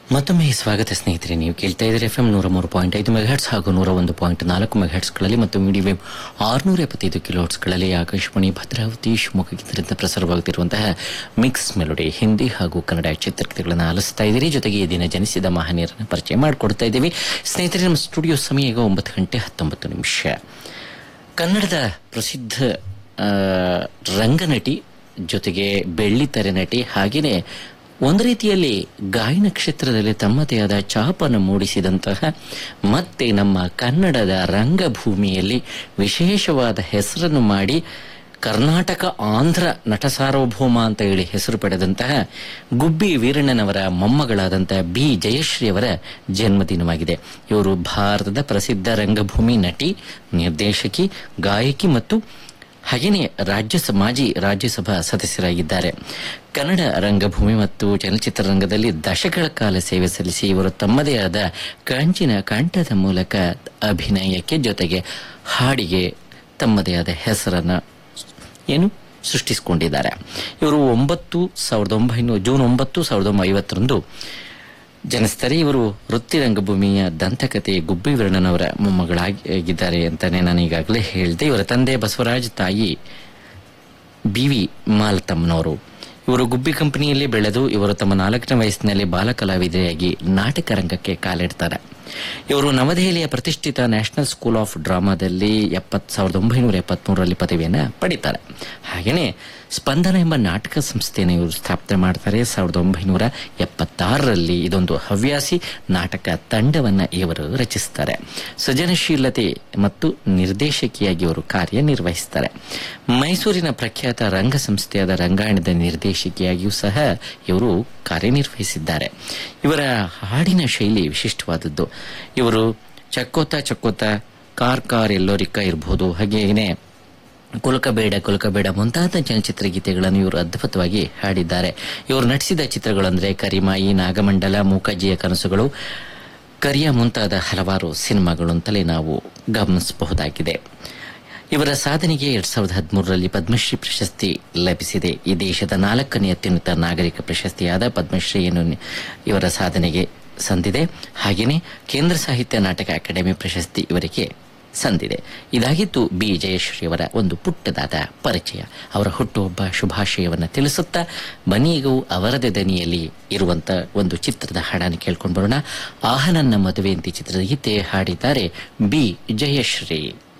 ಮತ್ತೊಮ್ಮೆ ಸ್ವಾಗತ ಸ್ನೇಹಿತರೆ ನೀವು ಕೇಳ್ತಾ ಇದ್ದೀರಿ ಎಫ್ ಎಂ ನೂರ ಮೂರು ಪಾಯಿಂಟ್ ಐದು ಮೆಗಾಟ್ಸ್ ಹಾಗೂ ನೂರ ಒಂದು ಪಾಯಿಂಟ್ ನಾಲ್ಕು ಮೆಗಾಟ್ಸ್ಗಳಲ್ಲಿ ಮತ್ತು ಮೀಡಿಯಂ ಆರುನೂರ ಎಪ್ಪತ್ತೈದು ಕಿಲೋಟ್ಸ್ಗಳಲ್ಲಿ ಆಕಾಶವಾಣಿ ಭದ್ರಾವತಿ ಶಿವಮೊಗ್ಗ ಕೇಂದ್ರದಿಂದ ಪ್ರಸಾರವಾಗುತ್ತಿರುವಂತಹ ಮಿಕ್ಸ್ ಮೆಲೋಡಿ ಹಿಂದಿ ಹಾಗೂ ಕನ್ನಡ ಚಿತ್ರಕಥೆಗಳನ್ನು ಆಲಿಸ್ತಾ ಇದ್ದೀರಿ ಜೊತೆಗೆ ಈ ದಿನ ಜನಿಸಿದ ಮಹನೀಯರನ್ನು ಪರಿಚಯ ಮಾಡಿಕೊಡ್ತಾ ಇದ್ದೀವಿ ಸ್ನೇಹಿತರೆ ನಮ್ಮ ಸ್ಟುಡಿಯೋ ಸಮಯ ಈಗ ಒಂಬತ್ತು ಗಂಟೆ ಹತ್ತೊಂಬತ್ತು ನಿಮಿಷ ಕನ್ನಡದ ಪ್ರಸಿದ್ಧ ಆ, ರಂಗನಟಿ ಜೊತೆಗೆ ಬೆಳ್ಳಿತೆರೆ ನಟಿ ಹಾಗೆಯೇ ಒಂದು ರೀತಿಯಲ್ಲಿ ಗಾಯನ ಕ್ಷೇತ್ರದಲ್ಲಿ ತಮ್ಮದೇ ಆದ ಛಾಪನ್ನು ಮೂಡಿಸಿದಂತಹ ಮತ್ತೆ ನಮ್ಮ ಕನ್ನಡದ ರಂಗಭೂಮಿಯಲ್ಲಿ ವಿಶೇಷವಾದ ಹೆಸರನ್ನು ಮಾಡಿ ಕರ್ನಾಟಕ ಆಂಧ್ರ ನಟ ಸಾರ್ವಭೌಮ ಅಂತ ಹೇಳಿ ಹೆಸರು ಪಡೆದಂತಹ ಗುಬ್ಬಿ ವೀರಣ್ಣನವರ ಮೊಮ್ಮಗಳಾದಂತಹ ಬಿ ಜಯಶ್ರೀ ಅವರ ಜನ್ಮದಿನವಾಗಿದೆ ಇವರು ಭಾರತದ ಪ್ರಸಿದ್ಧ ರಂಗಭೂಮಿ ನಟಿ ನಿರ್ದೇಶಕಿ ಗಾಯಕಿ ಮತ್ತು ಹಾಗೆಯೇ ರಾಜ್ಯ ಮಾಜಿ ರಾಜ್ಯಸಭಾ ಸದಸ್ಯರಾಗಿದ್ದಾರೆ ಕನ್ನಡ ರಂಗಭೂಮಿ ಮತ್ತು ಚಲನಚಿತ್ರ ರಂಗದಲ್ಲಿ ದಶಕಗಳ ಕಾಲ ಸೇವೆ ಸಲ್ಲಿಸಿ ಇವರು ತಮ್ಮದೇ ಆದ ಕಂಚಿನ ಕಂಠದ ಮೂಲಕ ಅಭಿನಯಕ್ಕೆ ಜೊತೆಗೆ ಹಾಡಿಗೆ ತಮ್ಮದೇ ಆದ ಹೆಸರನ್ನ ಏನು ಸೃಷ್ಟಿಸಿಕೊಂಡಿದ್ದಾರೆ ಇವರು ಒಂಬತ್ತು ಸಾವಿರದ ಒಂಬೈನೂರ ಜೂನ್ ಒಂಬತ್ತು ಸಾವಿರದ ಒಂಬೈನೂರ ಐವತ್ತರಂದು ಜನಿಸ್ತಾರೆ ಇವರು ವೃತ್ತಿ ರಂಗಭೂಮಿಯ ದಂತಕಥೆ ಗುಬ್ಬಿ ವೀರಣ್ಣನವರ ಮೊಮ್ಮಗಳಾಗಿದ್ದಾರೆ ಅಂತಾನೆ ನಾನು ಈಗಾಗಲೇ ಹೇಳಿದೆ ಇವರ ತಂದೆ ಬಸವರಾಜ್ ತಾಯಿ ಬಿ ವಿ ಮಾಲತಮ್ಮನವರು ಇವರು ಗುಬ್ಬಿ ಕಂಪನಿಯಲ್ಲಿ ಬೆಳೆದು ಇವರು ತಮ್ಮ ನಾಲ್ಕನೇ ವಯಸ್ಸಿನಲ್ಲಿ ಬಾಲ ಕಲಾವಿದೆಯಾಗಿ ನಾಟಕ ರಂಗಕ್ಕೆ ಕಾಲಿಡ್ತಾರೆ ಇವರು ನವದೆಹಲಿಯ ಪ್ರತಿಷ್ಠಿತ ನ್ಯಾಷನಲ್ ಸ್ಕೂಲ್ ಆಫ್ ಡ್ರಾಮಾದಲ್ಲಿ ಎಪ್ಪತ್ ಸಾವಿರದ ಒಂಬೈನೂರ ಎಪ್ಪತ್ಮೂರರಲ್ಲಿ ಪದವಿಯನ್ನು ಪಡಿತಾರೆ ಹಾಗೆಯೇ ಸ್ಪಂದನ ಎಂಬ ನಾಟಕ ಸಂಸ್ಥೆಯನ್ನು ಇವರು ಸ್ಥಾಪನೆ ಮಾಡ್ತಾರೆ ಸಾವಿರದ ಒಂಬೈನೂರ ಎಪ್ಪತ್ತಾರರಲ್ಲಿ ಇದೊಂದು ಹವ್ಯಾಸಿ ನಾಟಕ ತಂಡವನ್ನ ಇವರು ರಚಿಸ್ತಾರೆ ಸೃಜನಶೀಲತೆ ಮತ್ತು ನಿರ್ದೇಶಕಿಯಾಗಿ ಇವರು ಕಾರ್ಯನಿರ್ವಹಿಸ್ತಾರೆ ಮೈಸೂರಿನ ಪ್ರಖ್ಯಾತ ರಂಗ ಸಂಸ್ಥೆಯಾದ ರಂಗಾಯಣದ ನಿರ್ದೇಶಕಿಯಾಗಿಯೂ ಸಹ ಇವರು ಕಾರ್ಯನಿರ್ವಹಿಸಿದ್ದಾರೆ ಇವರ ಹಾಡಿನ ಶೈಲಿ ವಿಶಿಷ್ಟವಾದದ್ದು ಇವರು ಚಕ್ಕೋತ ಚಕ್ಕೋತ ಕಾರ್ ಕಾರ್ ಎಲ್ಲೋರಿಕ ಇರಬಹುದು ಹಾಗೇನೆ ಕುಲಕಬೇಡ ಕುಲಕಬೇಡ ಮುಂತಾದ ಚಲನಚಿತ್ರ ಗೀತೆಗಳನ್ನು ಇವರು ಅದ್ಭುತವಾಗಿ ಹಾಡಿದ್ದಾರೆ ಇವರು ನಟಿಸಿದ ಚಿತ್ರಗಳಂದ್ರೆ ಕರಿಮಾಯಿ ನಾಗಮಂಡಲ ಮೂಕಜ್ಜಿಯ ಕನಸುಗಳು ಕರಿಯ ಮುಂತಾದ ಹಲವಾರು ಸಿನಿಮಾಗಳು ಅಂತಲೇ ನಾವು ಗಮನಿಸಬಹುದಾಗಿದೆ ಇವರ ಸಾಧನೆಗೆ ಎರಡ್ ಸಾವಿರದ ಹದಿಮೂರರಲ್ಲಿ ಪದ್ಮಶ್ರೀ ಪ್ರಶಸ್ತಿ ಲಭಿಸಿದೆ ಈ ದೇಶದ ನಾಲ್ಕನೇ ಅತ್ಯುನ್ನತ ನಾಗರಿಕ ಪ್ರಶಸ್ತಿಯಾದ ಪದ್ಮಶ್ರೀಯನ್ನು ನಿ- ಇವರ ಸಾಧನೆಗೆ ಸಂದಿದೆ ಹಾಗೆಯೇ ಕೇಂದ್ರ ಸಾಹಿತ್ಯ ನಾಟಕ ಅಕಾಡೆಮಿ ಪ್ರಶಸ್ತಿ ಇವರಿಗೆ ಸಂದಿದೆ ಇದಾಗಿತ್ತು ಬಿ ಜಯಶ್ರೀಯವರ ಒಂದು ಪುಟ್ಟದಾದ ಪರಿಚಯ ಅವರ ಹುಟ್ಟುಹಬ್ಬ ಶುಭಾಶಯವನ್ನು ತಿಳಿಸುತ್ತಾ ಬನೀಗವು ಅವರದೇ ದನಿಯಲ್ಲಿ ಇರುವಂತ ಒಂದು ಚಿತ್ರದ ಹಾಡನ್ನು ಕೇಳ್ಕೊಂಡು ಬರೋಣ ಆಹನನ್ನ ಮದುವೆ ಅಂತ ಈ ಚಿತ್ರದ ಗೀತೆ ಹಾಡಿದ್ದಾರೆ ಬಿ ಜಯಶ್ರೀ